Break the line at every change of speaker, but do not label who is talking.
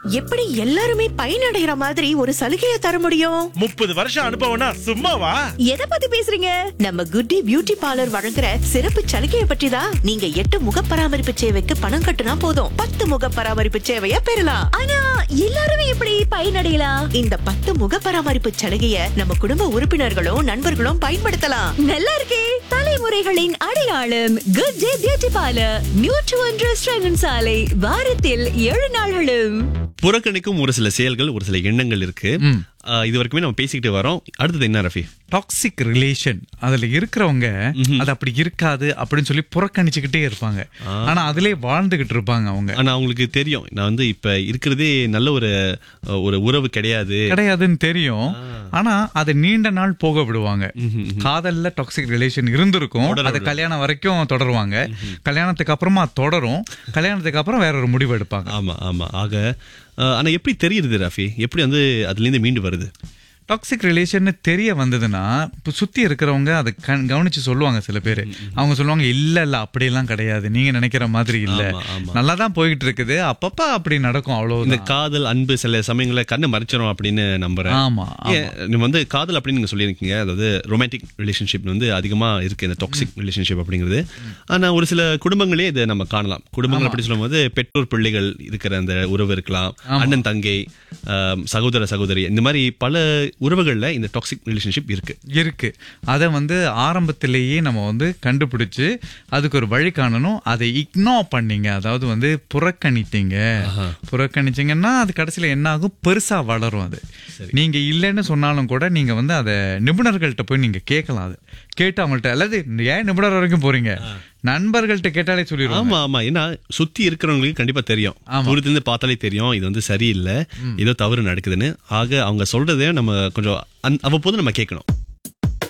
எப்படி எல்லாருமே பயனடைகிற மாதிரி ஒரு சலுகையை தர முடியும்
முப்பது வருஷம் அனுபவம்னா சும்மாவா
எதை பத்தி பேசுறீங்க நம்ம குட்டி பியூட்டி பார்லர் வழங்குற சிறப்பு சலுகையை பற்றி தான் நீங்க எட்டு முக பராமரிப்பு சேவைக்கு பணம் கட்டுனா போதும் பத்து முக பராமரிப்பு சேவையை பெறலாம் ஆனா எல்லாருமே எப்படி பயனடையலாம் இந்த பத்து முக பராமரிப்பு சலுகையை நம்ம குடும்ப உறுப்பினர்களும் நண்பர்களும் பயன்படுத்தலாம் நல்லா இருக்கே தலைமுறைகளின் அடையாளம் good day beauty parlour new டு ஒன்று சாலை வாரத்தில் ஏழு நாள்களும்
புறக்கணிக்கும் ஒரு சில செயல்கள் ஒரு சில எண்ணங்கள் இருக்கு ஆஹ் இது வரைக்குமே நம்ம பேசிக்கிட்டு வரோம் அடுத்தது என்ன ரஃபி
டாக்ஸிக் ரிலேஷன் அதுல இருக்கிறவங்க அது அப்படி இருக்காது அப்படின்னு சொல்லி புறக்கணிச்சுக்கிட்டே இருப்பாங்க ஆனா அதிலே வாழ்ந்துகிட்டு இருப்பாங்க அவங்க
ஆனா அவங்களுக்கு தெரியும் நான் வந்து இப்ப இருக்கிறதே நல்ல ஒரு அஹ், ஒரு உறவு கிடையாது
கிடையாதுன்னு தெரியும் ஆனா அதை நீண்ட நாள் போக விடுவாங்க காதல்ல டாக்ஸிக் ரிலேஷன் இருந்திருக்கும் அது கல்யாணம் வரைக்கும் தொடருவாங்க கல்யாணத்துக்கு அப்புறமா தொடரும் கல்யாணத்துக்கு அப்புறம் வேற ஒரு முடிவு எடுப்பாங்க
ஆமா ஆமா ஆக அஹ், ஆனா எப்படி தெரியுது ரஃபி எப்படி வந்து அதுல இருந்து மீண்டு வருது
டாக்ஸிக் ரிலேஷன் தெரிய வந்ததுன்னா இப்போ சுத்தி இருக்கிறவங்க அதை கண் கவனிச்சு சொல்லுவாங்க சில பேர் அவங்க சொல்லுவாங்க இல்ல இல்ல அப்படியெல்லாம் கிடையாது நீங்க நினைக்கிற மாதிரி இல்ல
ஆமா, ஆமா.
நல்லா தான் போயிட்டு இருக்குது அப்பப்ப அப்படி நடக்கும்
இந்த
அவ்வளவுதான்
காதல் அன்பு சில சமயங்கள கண்ணை மறைச்சிரும் அப்படின்னு நம்புறேன்
ஆமா
ஏன், நீங்க வந்து காதல் அப்படின்னு நீங்க சொல்லியிருக்கீங்க அதாவது ரொமான்டிக் ரிலேஷன்ஷிப் வந்து அதிகமா இருக்கு இந்த டாக்ஸிக் ரிலேஷன்ஷிப் அப்படிங்கிறது ஆனா ஒரு சில குடும்பங்களே இதை நம்ம காணலாம் குடும்பங்கள் அப்படி சொல்லும்போது பெற்றோர் பிள்ளைகள் இருக்கிற அந்த உறவு இருக்கலாம் அண்ணன் தங்கை ஆம், சகோதர சகோதரி இந்த மாதிரி பல உறவுகள்ல இந்த டாக்ஸிக் ரிலேஷன்ஷிப் இருக்கு
இருக்கு அதை வந்து ஆரம்பத்திலேயே நம்ம வந்து கண்டுபிடிச்சு அதுக்கு ஒரு வழி காணணும் அதை இக்னோர் பண்ணீங்க அதாவது வந்து புறக்கணித்தீங்க புறக்கணிச்சீங்கன்னா அது கடைசியில என்ன ஆகும் பெருசா வளரும் அது நீங்க இல்லைன்னு சொன்னாலும் கூட நீங்க வந்து அதை நிபுணர்கள்ட்ட போய் நீங்க கேட்கலாம் அது கேட்டு அவங்கள்ட்ட அல்லது ஏன் நிபுணர் வரைக்கும் போறீங்க நண்பர்கள்ட்ட கேட்டாலே சொல்லிடுவாங்க
ஆமா ஆமா ஏன்னா சுத்தி இருக்கிறவங்களுக்கு கண்டிப்பா தெரியும் தூரத்துல இருந்து பார்த்தாலே தெரியும் இது வந்து சரியில்லை ஏதோ தவறு நடக்குதுன்னு ஆக அவங்க சொல்றதையும் நம்ம கொஞ்சம் அந்- அவ்வப்போது நம்ம கேட்கணும்